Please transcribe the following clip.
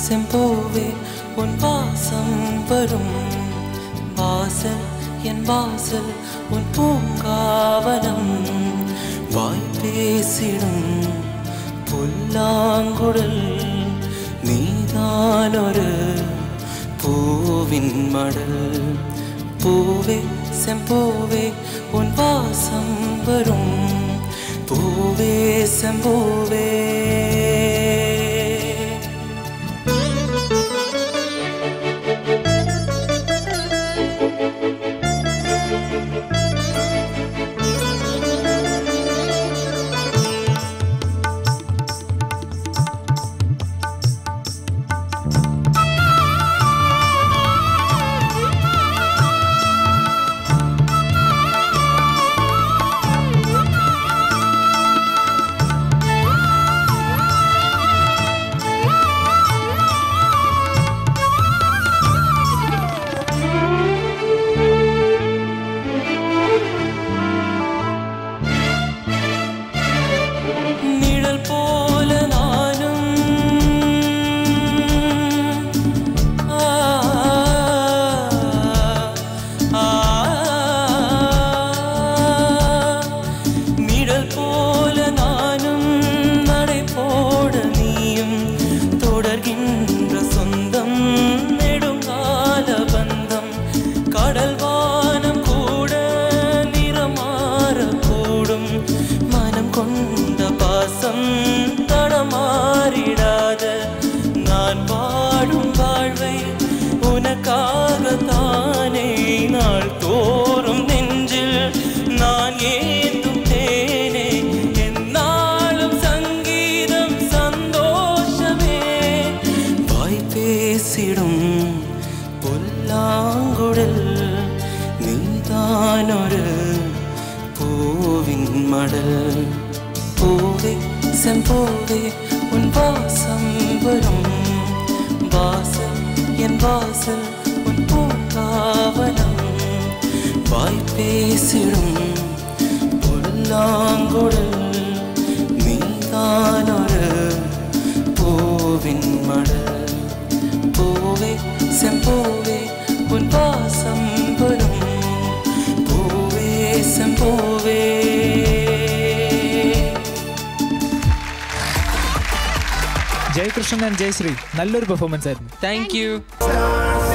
செம்பூவே உன் வாசம் வரும் வாசல் என் வாசல் உன் பூங்காவனம் வாய் பேசிடும் புல்லாங்குழல் நீதான் ஒரு பூவின் மடல் பூவே செம்பூவே உன் வாசம் வரும் பூவே செம்பூவே நிழல் போல நானும் ஆ, ஆ, நிழல் போல நானும் நடை போட நீயும் தொடர்கின்ற சொந்தம் நெடுங்கால பந்தம் கடல் வானம் கூட நிறமாறக்கூடும் மனம் கொண்ட பாசம் தடமாறிடாத நான் வாழும் வாழ்வை உனக்காக தானே நாள் தோறும் நெஞ்சில் நான் ஏந்தும் தேனே என்னாலும் சங்கீதம் சந்தோஷமே வாய் பேசிடும் புல்லாங்குழல் நீதான் ஒரு பூவின் மடல் பூவே செம்பூவே உன் வாசம் வரும் வாசல் என் வாசல் உன் பூங்காவனம் வாய் பேசிடும் புல்லாங்குழல் நீதான் ஒரு பூவின் மடல் பூவே செம்பூவே உன் வாசம் வரும் பூவே செம்பூவே ജയകൃഷ്ണൻ ആൻഡ് ജയശ്രീ നല്ലൊരു പെർഫോമൻസ് ആയിരുന്നു താങ്ക് യു